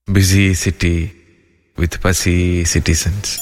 busy city with fussy citizens.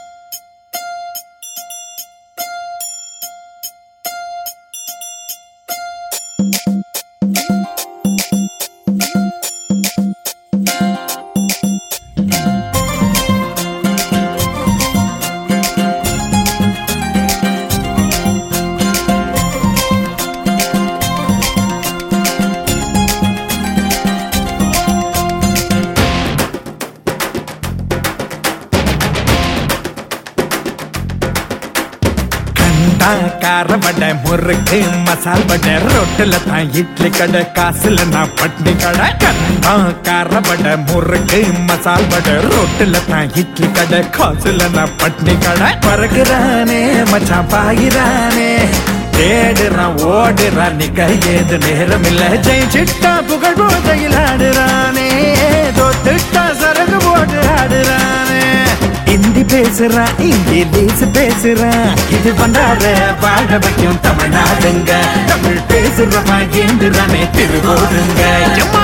கண்டா கார வடை முறுக்கு மசால் வடை ரொட்டில தான் இட்லி கடை காசுல நான் பட்னி கடை கண்டா கார வடை முறுக்கு மசால் வடை ரொட்டில தான் இட்லி கடை காசுல நான் பட்னி கடை பறகுறானே மச்சான் பாயிரானே தேடுறான் ஓடுறான் நிக்க ஏது நேரம் இல்ல ஜெயிச்சிட்டா புகழ் போதையில் ஆடுறானே தோத்துட்டா சரகு போட்டு ஆடுறானே ஹிந்தி பேசுறான் இங்கிலீஷ் பேசுறான் இது பண்றார வாழ வைக்கும் தமிழ்நாடுங்க தமிழ் பேசுறவன் ஏந்துறானே திருவோடுங்க எம்மா!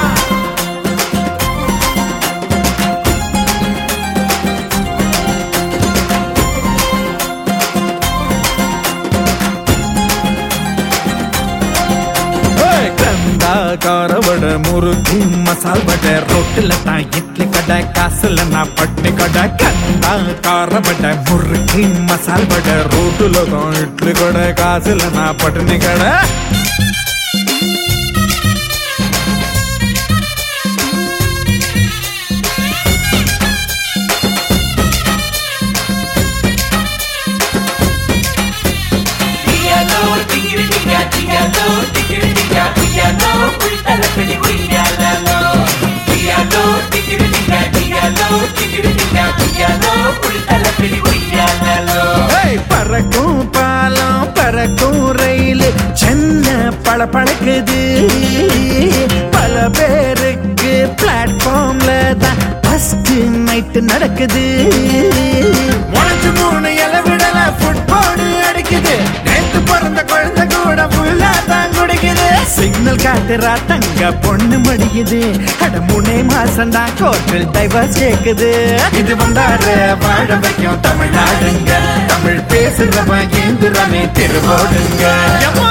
ஏய், கண்டா காரவட முறுக்கு மசால் வடை ரொட்டில தான் இட்லி கடை காசுல நான் பட்னி கடை கண்டா காரவட முறுக்கு மசால் வடை ரோட்டுல தான் இட்லி கடை காசுல நான் பட்னி கடை Piano, tigiri tiga tiga lo, tigiri tiga tiga lo, pultala peli guiala lo. Piano, tigiri tiga tiga lo, tigiri tiga tiga lo, pultala peli guiala lo. ஏய், பறக்கும் பாலம் பறக்கும் ரயில் சென்னை பளபளக்குது பல பேருக்கு பிளாட்ஃபார்ம்ல தான் ஃபர்ஸ்ட் நைட் நடக்குது உனக்கு மூணு இலை விடல ஃபுட்பால் அடிக்குது நேத்து பிறந்த குழந்தை கூட ஃபுல்லா தான் குடிக்குது சிக்னல் காட்டுறா தங்க பொண்ணு மடிக்குது அட மூணே மாசம் தான் கோர்ட்டில் டைவர்ஸ் கேக்குது இது வந்தாரு வாழ வைக்கும் தமிழ்நாடுங்க தமிழ் பேசுறவன் ஏந்துறானே திருவோடுங்க எம்மா!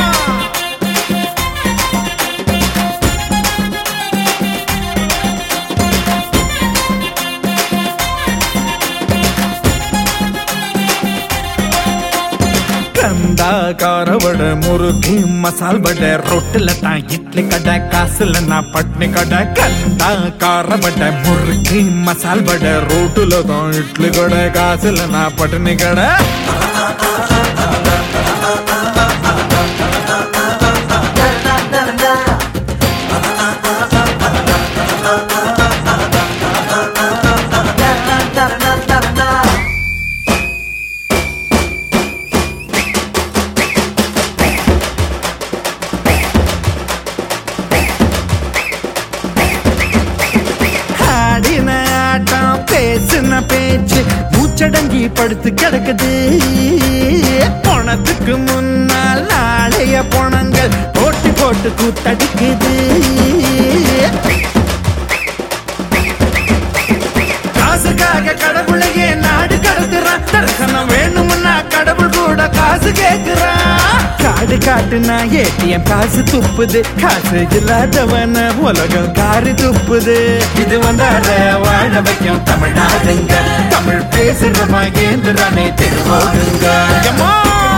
கந்தா காரவட முறுக்கு மசால் வடை ரொட்டில தான் இட்லி கடை காசுல நான் பட்னி கடை கந்தா காரவட முறுக்கு மசால் வடை ரோட்டுல தான் இட்லி கடை காசுல நான் பட்னி கடை ஆடின ஆட்டம் பேசின பேச்சு மூச்சடங்கி படுத்து கிடக்குது பணத்துக்கு முன்னால் நாளைய பணங்கள் போட்டி போட்டு கூத்தடிக்குது காசுக்காக கடவுளையே நாடு கடத்துறான் தரிசனம் வேணும்னா கடவுள் கூட காசு கேக்குறான் காடு காட்டுனா ஏடிஎம் காசு துப்புது காசு இல்லாதவன உலகம் காரு துப்புது இது வந்தாட வாழ வைக்கும் தமிழ்நாடுங்க தமிழ் பேசுறவன் ஏந்துறானே திருவோடுங்க எம்மா!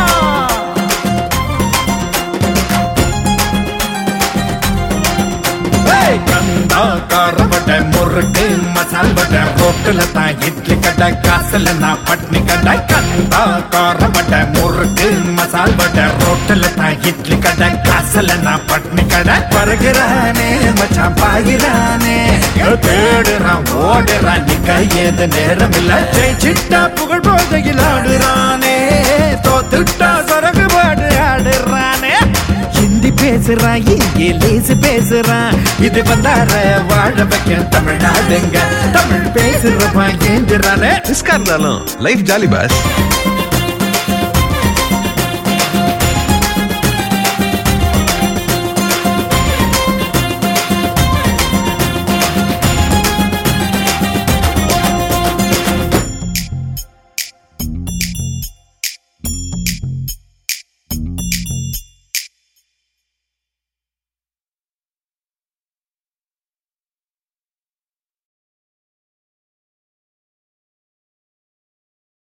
ஏய், கந்தா காரவட முறுக்கு மசால் வடை ரோட்டுல தான் இட்லி கடை காசுல நான் பட்னி கடை கந்தா காரவட முறுக்கு மசால் வடை ரோட்டுல தான் இட்லி கடை காசுல நான் பட்னி கடை பறகுறானே மச்சான் பாயிரானே தேடுறான் ஓடுறான் நிக்க ஏது நேரம் இல்ல ஜெயிச்சிட்டா புகழ் போதையில் ஆடுறானே தோத்துட்டா சரகு பாடு ஆடுறானே ஹிந்தி பேசுறான் இங்கிலீஷ் பேசுறான் இது வந்தார வாழ வைக்க தமிழ்நாடுங்க தமிழ் பேசுறவன் ஏந்துறானே ரிஸ்கா இருந்தாலும் லைஃப் ஜாலி பாஸ்